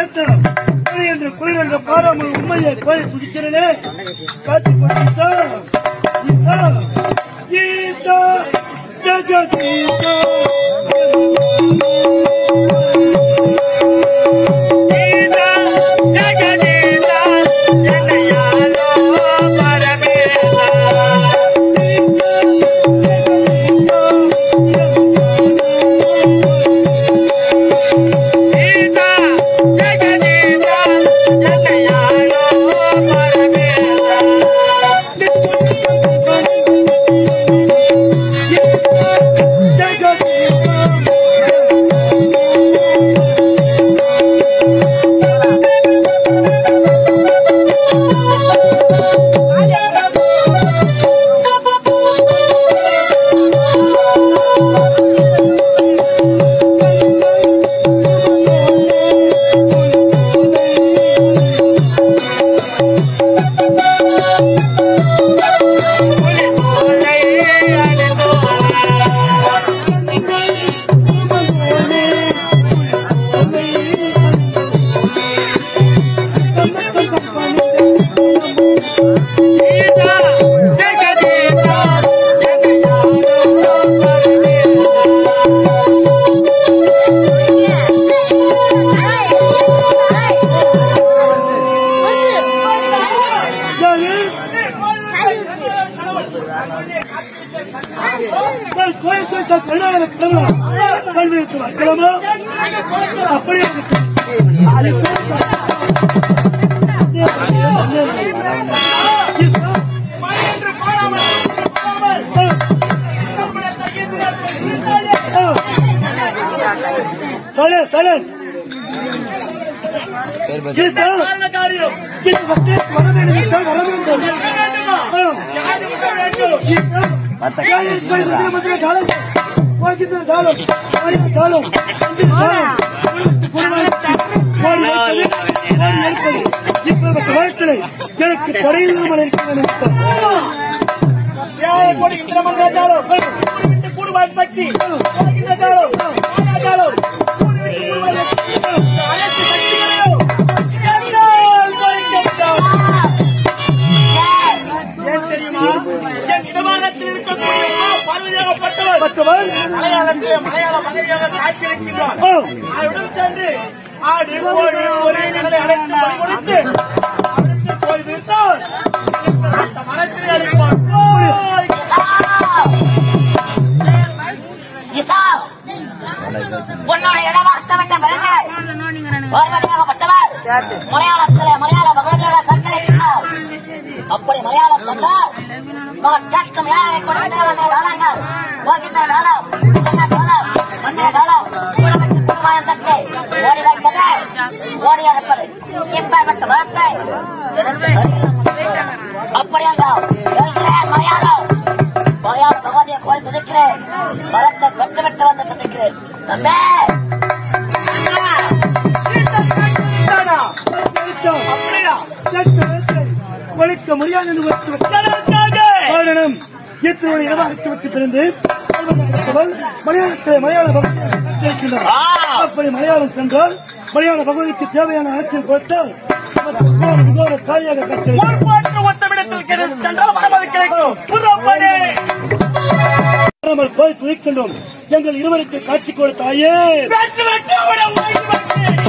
ஏற்றம் குறை என்று குளிர் என்ற பாராமல் உண்மையை போய் குடிக்கிறனே காட்சி கொண்டீசா ஈசா ஈசா ஜகதீசா அப்படியே சலே சலே இது வந்து வர வேண்டும் என்றால் வர வேண்டும் எனக்கு படையில்லாமல் இருக்க வேண்டும் சக்தி ஏன் தெரியுமா என் விமானத்தில் இருக்கக்கூடிய பார்வதியாகப்பட்டவர் மற்றவர் மலையாளத்திலே மலையாள மனைவியாக காட்சியளிக்கின்றார் ஆ, அவருடன் சென்று ஆடு கோழி ஒரு கடலை அழைத்து பலி கொடுத்து அவருக்கு போய் விட்டால் அந்த மரத்திலே அழைப்பார் போய் இசா உன்னோட இடவார்த்தவட்ட பிறகு ஒருவராகப்பட்டவர் மலையாளத்திலே மலையாள பகவதியாக கட்டளையிட்டார் அப்படி மலையாளம் சொன்னால் நான் கேட்கும் யாரை கொடுத்த காலங்கள் போகின்ற காலம் இந்த காலம் முந்தைய காலம் உலகத்து குடும்பத்தை ஓடி வைப்பது ஓடி அழைப்பது இப்பேற்பட்ட வார்த்தை எனக்கு தெரியல. அப்படி என்றால் சொல்கிறேன் மலையாளம் மலையாள பகவதியை போய் துதிக்கிறேன் பலத்தை பெற்று விட்டு வந்து சந்திக்கிறேன் தம்பே அப்படியா ஒழிக்க முடியாது என்று ஒழித்து காரணம் இத்தனை இடமாகத்துவத்து பிறந்து மலையாளத்தில் மலையாள பகுதி இருக்கின்றார் அப்படி மலையாளம் சென்றால் மலையாள பகுதிக்கு தேவையான அனைத்தையும் கொடுத்தால் நமக்கு மிகோர காலியாக கட்சி ஒரு பாட்டு ஒட்டமிடத்தில் கிடைத்து சென்றால் மரமது கிடைக்கும் புறப்படு வராமல் போய் துணிக்கின்றோம் எங்கள் இருவருக்கு காட்சி கொடுத்தாயே வெற்றி வெற்றி அவரை உயிர் வெற்றி